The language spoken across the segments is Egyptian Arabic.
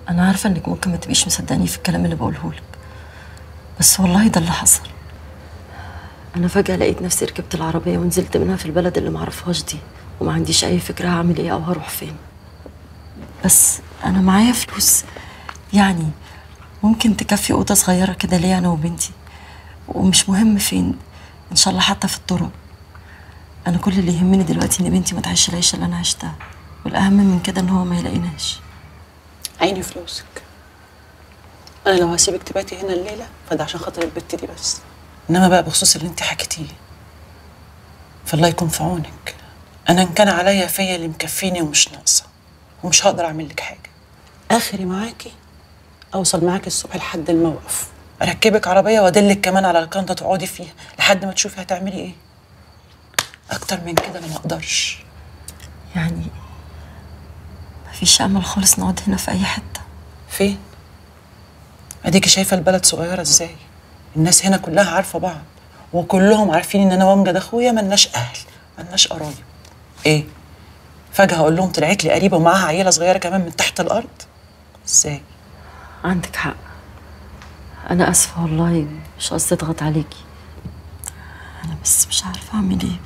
انا عارفه انك ممكن ما تبقيش مصدقني في الكلام اللي بقوله لك بس والله ده اللي حصل انا فجاه لقيت نفسي ركبت العربيه ونزلت منها في البلد اللي معرفهاش دي وما عنديش اي فكره هعمل ايه او هروح فين بس انا معايا فلوس يعني ممكن تكفي اوضه صغيره كده ليا انا وبنتي ومش مهم فين ان شاء الله حتى في الطرق انا كل اللي يهمني دلوقتي ان بنتي ما تعيش العيشه اللي انا عشتها والاهم من كده ان هو ما يلاقيناش عيني فلوسك انا لو هسيبك تباتي هنا الليله فده عشان خاطر البت دي بس انما بقى بخصوص اللي انت حكيتيه فالله يكون في عونك انا ان كان عليا فيا اللي مكفيني ومش ناقصه ومش هقدر اعمل لك حاجه اخري معاكي اوصل معاكي الصبح لحد الموقف اركبك عربيه وادلك كمان على الكنطه تقعدي فيها لحد ما تشوفي هتعملي ايه اكتر من كده انا ما اقدرش يعني مفيش امل خالص نقعد هنا في اي حته فين اديكي شايفه البلد صغيره ازاي الناس هنا كلها عارفه بعض وكلهم عارفين ان انا وامجد اخويا ملناش اهل ملناش قرايب ايه فجاه اقول لهم طلعت لي قريبه ومعاها عيله صغيره كمان من تحت الارض ازاي عندك حق انا اسفه والله مش قصدي اضغط عليكي انا بس مش عارفه اعمل ايه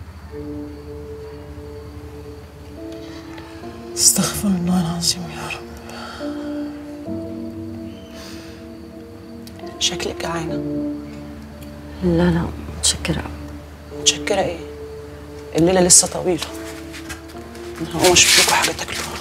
استغفر الله العظيم يا رب شكلك جعانه لا لا متشكره متشكره ايه الليله لسه طويله انا هقوم اشوف لكم حاجه تاكلوها